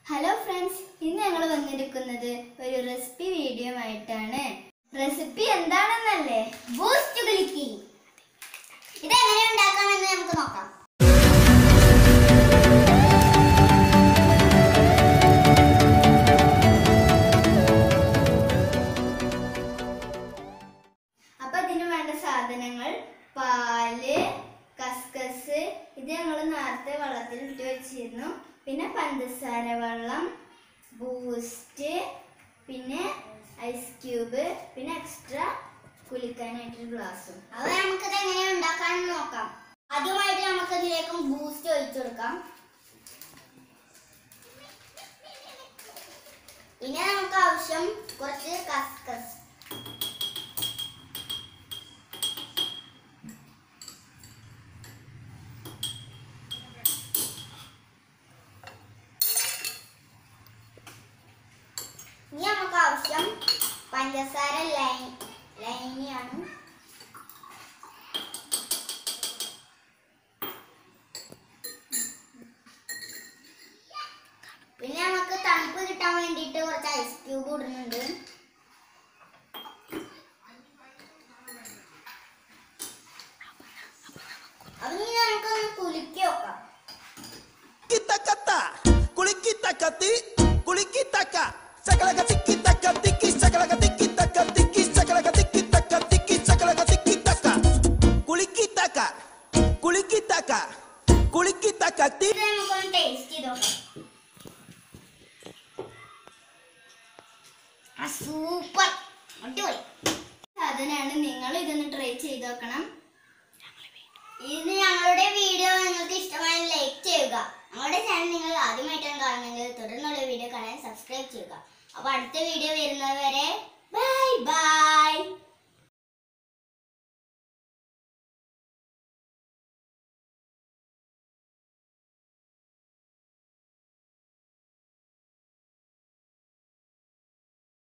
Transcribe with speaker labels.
Speaker 1: hello friends ഇന്ന് ഞങ്ങൾ വന്നിരിക്കുന്നത് ഒരു റെസിപ്പി വീഡിയോ ആയിട്ടാണ് റെസിപ്പി എന്താണെന്നല്ലേ
Speaker 2: ബൂസ്റ്റ് കുലുക്കി ഇതെങ്ങനെ ഉണ്ടാക്കാമെന്ന് നമുക്ക് നോക്കാം
Speaker 1: അപ്പൊ അതിന് വേണ്ട സാധനങ്ങൾ പാല് കസ്കസ് ഇത് ഞങ്ങൾ നേരത്തെ വെള്ളത്തിൽ ഇട്ട് വെച്ചിരുന്നു പിന്നെ പഞ്ചസാര വെള്ളം ബൂസ്റ്റ് പിന്നെ ഐസ് ക്യൂബ് പിന്നെ എക്സ്ട്രാ കുലിക്കാനായിട്ടൊരു ഗ്ലാസ്സും
Speaker 2: അപ്പൊ നമുക്കിത് എങ്ങനെ ഉണ്ടാക്കാമെന്ന് നോക്കാം ആദ്യമായിട്ട് നമുക്ക് ഇതിലേക്ക് ബൂസ്റ്റ് ഒഴിച്ചു കൊടുക്കാം പിന്നെ നമുക്ക് ആവശ്യം കുറച്ച് കസ്കസ് ഇനി നമുക്ക് ആവശ്യം പഞ്ചസാര ലൈൻ ലൈനിയാണ് പിന്നെ നമുക്ക് തണുപ്പ് കിട്ടാൻ വേണ്ടിയിട്ട് കുറച്ച് ഐസ് ക്യൂബ് ഇടുന്നുണ്ട് അപ്പൊ ഇനി നമുക്കൊന്ന് കുലുക്കി നോക്കാം
Speaker 3: kita kata kulikita kati kulikita ka sakalaga tiki taka tiki sakalaga tiki taka tiki sakalaga tiki taka tiki sakalaga tiki taka kulikita ka kulikita ka kulikita kati
Speaker 2: ഇത് നമുക്കൊന്ന് ടേസ്റ്റ് ചെയ്ത് നോക്കാം ആ സൂപ്പർ അടിപൊളി
Speaker 1: സാധനമാണ് നിങ്ങൾ ഇതൊന്ന് ട്രൈ ചെയ്ത് നോക്കണം
Speaker 2: ഇത് ഞങ്ങളുടെ വീഡിയോ നിങ്ങൾക്ക് ഇഷ്ടമായ ലൈക്ക് ചെയ്യുക ഞങ്ങളുടെ ചാനൽ നിങ്ങൾ ആദ്യമായിട്ടാണ് കാണുന്നതെങ്കിൽ തുടർന്നുള്ള വീഡിയോ കാണാൻ സബ്സ്ക്രൈബ് ചെയ്യുക അപ്പോൾ അടുത്ത വീഡിയോ വരുന്നത്